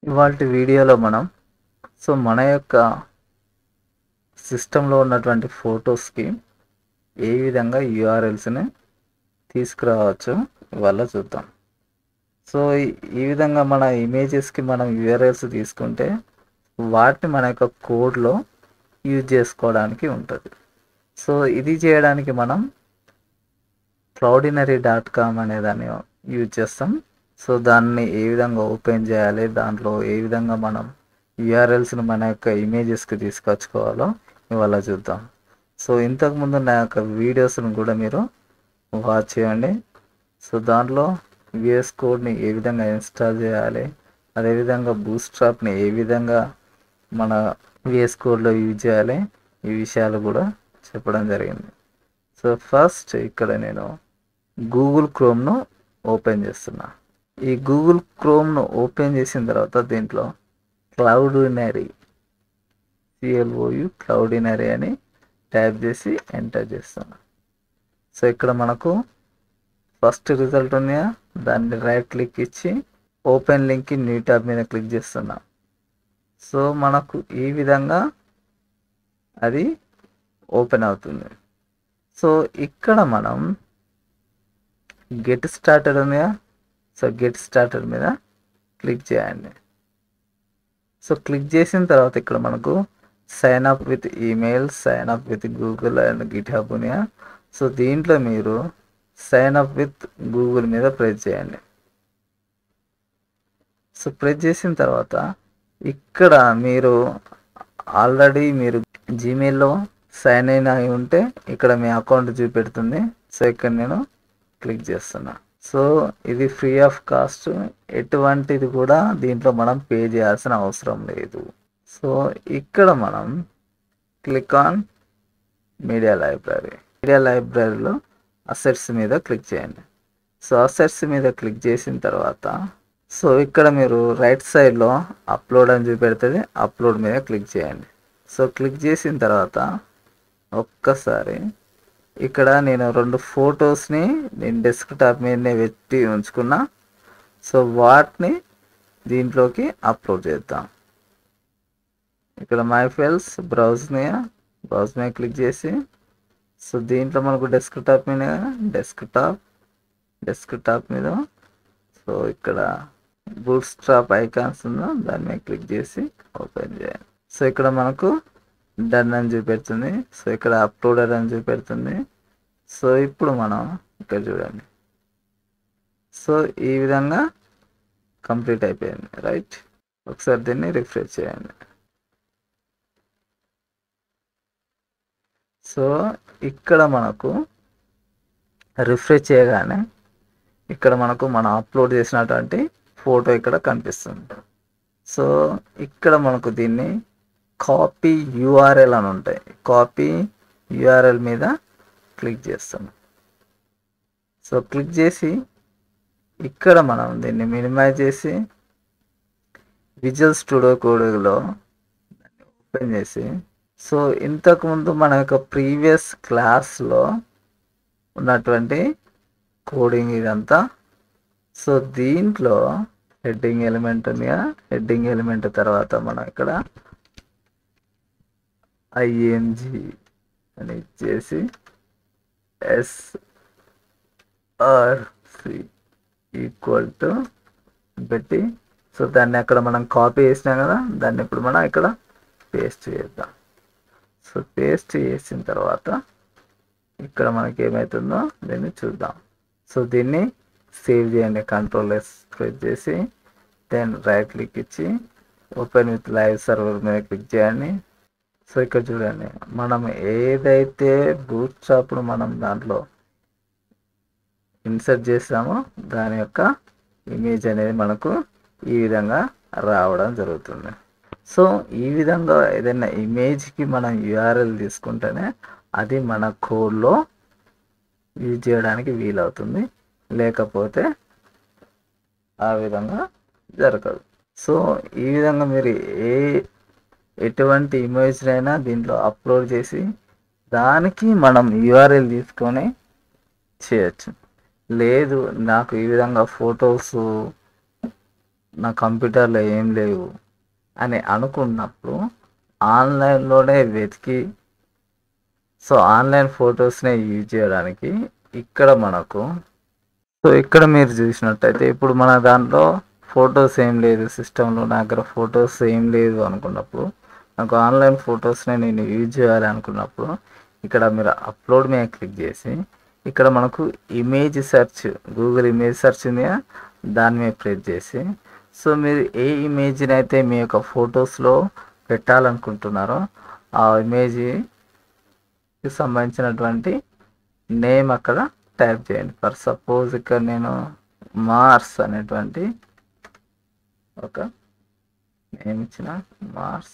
ఇవాల్టి వీడియోలో మనం సో మన యొక్క సిస్టంలో ఉన్నటువంటి ఫొటోస్కి ఏ విధంగా యూఆర్ఎల్స్ని తీసుకురావచ్చు ఇవాళ చూద్దాం సో ఈ- ఈ విధంగా మన ఇమేజెస్కి మనం యూఆర్ఎల్స్ తీసుకుంటే వాటిని మన యొక్క కోడ్లో యూజ్ చేసుకోవడానికి ఉంటుంది సో ఇది చేయడానికి మనం క్లౌడినరీ డాట్ కామ్ అనే దాన్ని యూజ్ చేస్తాం సో దాన్ని ఏ విధంగా ఓపెన్ చేయాలి దాంట్లో ఏ విధంగా మనం యూఆర్ఎల్స్ని మన యొక్క ఇమేజెస్కి తీసుకొచ్చుకోవాలో ఇవాళ చూద్దాం సో ఇంతకుముందు నా యొక్క వీడియోస్ని కూడా మీరు వాచ్ చేయండి సో దాంట్లో విఎస్ కోడ్ని ఏ విధంగా ఇన్స్టాల్ చేయాలి అదేవిధంగా బూస్ట్రాప్ని ఏ విధంగా మన విఎస్ కోడ్లో యూజ్ చేయాలి ఈ విషయాలు కూడా చెప్పడం జరిగింది సో ఫస్ట్ ఇక్కడ నేను గూగుల్ క్రోమ్ను ఓపెన్ చేస్తున్నా ఈ గూగుల్ క్రోమ్ను ఓపెన్ చేసిన తర్వాత దీంట్లో క్లౌడినరీ సిఎల్ఓయు క్లౌడినరీ అని టైప్ చేసి ఎంటర్ చేస్తాను సో ఇక్కడ మనకు ఫస్ట్ రిజల్ట్ ఉన్నాయా దాన్ని రైట్ క్లిక్ ఇచ్చి ఓపెన్ లింక్ న్యూ ట్యాబ్ మీద క్లిక్ చేస్తున్నా సో మనకు ఈ విధంగా అది ఓపెన్ అవుతుంది సో ఇక్కడ మనం గెట్ స్టార్టెడ్ ఉందిగా సో గెట్ స్టార్టెడ్ మీద క్లిక్ చేయండి సో క్లిక్ చేసిన తర్వాత ఇక్కడ మనకు sign up with email sign up with Google and GitHub ఉన్నాయా సో దీంట్లో మీరు సైన్ అప్ విత్ గూగుల్ మీద ప్రెస్ చేయండి సో ప్రెస్ చేసిన తర్వాత ఇక్కడ మీరు ఆల్రెడీ మీరు జీమెయిల్లో సైన్ ఇన్ అయి ఉంటే ఇక్కడ మీ అకౌంట్ చూపెడుతుంది సో ఇక్కడ నేను క్లిక్ చేస్తున్నా సో ఇది ఫ్రీ ఆఫ్ కాస్ట్ ఎటువంటిది కూడా దీంట్లో మనం పే చేయాల్సిన అవసరం లేదు సో ఇక్కడ మనం click on media library media లైబ్రరీలో అసెట్స్ మీద క్లిక్ చేయండి సో అసెట్స్ మీద క్లిక్ చేసిన తర్వాత సో ఇక్కడ మీరు రైట్ సైడ్లో అప్లోడ్ అని చూపెడుతుంది అప్లోడ్ మీద క్లిక్ చేయండి సో క్లిక్ చేసిన తర్వాత ఒక్కసారి ఇక్కడ నేను రెండు ఫొటోస్ని నేను డెస్క్టాప్ మీదనే పెట్టి ఉంచుకున్నా సో వాటిని దీంట్లోకి అప్లోడ్ చేద్దాం ఇక్కడ మై ఫైల్స్ బ్రౌజ్ మీద బ్రౌజ్ మీద క్లిక్ చేసి సో దీంట్లో మనకు డెస్క్టాప్ మీద డెస్క్టాప్ డెస్క్టాప్ మీద సో ఇక్కడ బూట్ స్ట్రాప్ ఐకాన్స్ ఉందో దాని మీద క్లిక్ చేసి ఓపెన్ చేయాలి సో ఇక్కడ మనకు డన్ అని చూపెడుతుంది సో ఇక్కడ అప్లోడెడ్ అని చూపెడుతుంది సో ఇప్పుడు మనం ఇక్కడ చూడండి సో ఈ విధంగా కంప్లీట్ అయిపోయింది రైట్ ఒకసారి దీన్ని రిఫ్రెష్ చేయండి సో ఇక్కడ మనకు రిఫ్రెష్ చేయగానే ఇక్కడ మనకు మనం అప్లోడ్ చేసినటువంటి ఫోటో ఇక్కడ కనిపిస్తుంది సో ఇక్కడ మనకు దీన్ని కాపీ యూఆర్ఎల్ అని ఉంటాయి కాపీ యూఆర్ఎల్ మీద క్లిక్ చేస్తాం సో క్లిక్ చేసి ఇక్కడ మనం దీన్ని మినిమైజ్ చేసి విజువల్ స్టూడియో కోడ్లో దాన్ని ఓపెన్ చేసి సో ఇంతకుముందు మన యొక్క ప్రీవియస్ క్లాస్లో ఉన్నటువంటి కోడింగ్ ఇదంతా సో దీంట్లో హెడ్డింగ్ ఎలిమెంట్ ఉంది కదా హెడ్డింగ్ ఎలిమెంట్ తర్వాత మనం ఇక్కడ ఐఎన్జి అని ఇచ్చేసి ఎస్ ఆర్సి ఈక్వల్ టు పెట్టి సో దాన్ని అక్కడ మనం కాపీ చేసినాం కదా దాన్ని ఇప్పుడు మనం ఇక్కడ పేస్ట్ చేద్దాం సో పేస్ట్ చేసిన తర్వాత ఇక్కడ మనకి ఏమవుతుందో దీన్ని చూద్దాం సో దీన్ని సేవ్ చేయండి కంట్రోల్ ఎస్ ప్రెస్ చేసి దెన్ రైట్ క్లిక్ ఇచ్చి ఓపెన్ విత్ లైవ్ సర్వర్ మీద క్లిక్ చేయండి సో ఇక్కడ చూడండి మనం ఏదైతే బూట్ షాప్ను మనం దాంట్లో ఇన్సర్ట్ చేసామో దాని యొక్క ఇమేజ్ అనేది మనకు ఈ విధంగా రావడం జరుగుతుంది సో ఈ విధంగా ఏదైనా ఇమేజ్కి మనం యూఆర్ఎల్ తీసుకుంటేనే అది మన కోడ్లో యూజ్ చేయడానికి వీలవుతుంది లేకపోతే ఆ విధంగా జరగదు సో ఈ విధంగా మీరు ఏ ఎటువంటి ఇమేజ్నైనా దీంట్లో అప్లోడ్ చేసి దానికి మనం యూఆర్ఎల్ తీసుకొని చేయొచ్చు లేదు నాకు ఈ విధంగా ఫొటోస్ నా కంప్యూటర్లో ఏం లేవు అని అనుకున్నప్పుడు ఆన్లైన్లోనే వెతికి సో ఆన్లైన్ ఫొటోస్నే యూజ్ చేయడానికి ఇక్కడ మనకు సో ఇక్కడ మీరు చూసినట్టయితే ఇప్పుడు మన దాంట్లో ఫొటోస్ ఏం లేదు సిస్టంలో నా దగ్గర ఫొటోస్ ఏం లేదు అనుకున్నప్పుడు నాకు ఆన్లైన్ ఫొటోస్ని నేను యూజ్ చేయాలి అనుకున్నప్పుడు ఇక్కడ మీరు అప్లోడ్ మీద క్లిక్ చేసి ఇక్కడ మనకు image search Google image search ఉంది కదా, దాని మీద ప్రెస్ చేసి సో మీరు ఏ ఇమేజ్ని అయితే మీ యొక్క ఫొటోస్లో పెట్టాలనుకుంటున్నారో ఆ ఇమేజ్కి సంబంధించినటువంటి నేమ్ అక్కడ టైప్ చేయండి ఫర్ సపోజ్ ఇక్కడ నేను మార్స్ అనేటువంటి ఒక నేమ్ ఇచ్చిన మార్స్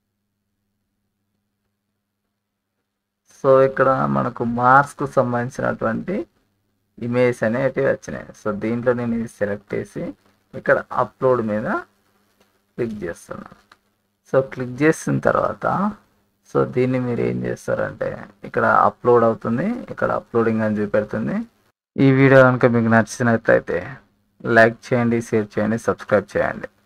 సో ఇక్కడ మనకు మార్క్స్కు సంబంధించినటువంటి ఇమేజ్ అనేటివి వచ్చినాయి సో దీంట్లో నేను ఇది సెలెక్ట్ చేసి ఇక్కడ అప్లోడ్ మీద క్లిక్ చేస్తున్నాను సో క్లిక్ చేసిన తర్వాత సో దీన్ని మీరు ఏం చేస్తారంటే ఇక్కడ అప్లోడ్ అవుతుంది ఇక్కడ అప్లోడింగ్ అని చూపెడుతుంది ఈ వీడియో కనుక మీకు నచ్చినట్లయితే లైక్ చేయండి షేర్ చేయండి సబ్స్క్రైబ్ చేయండి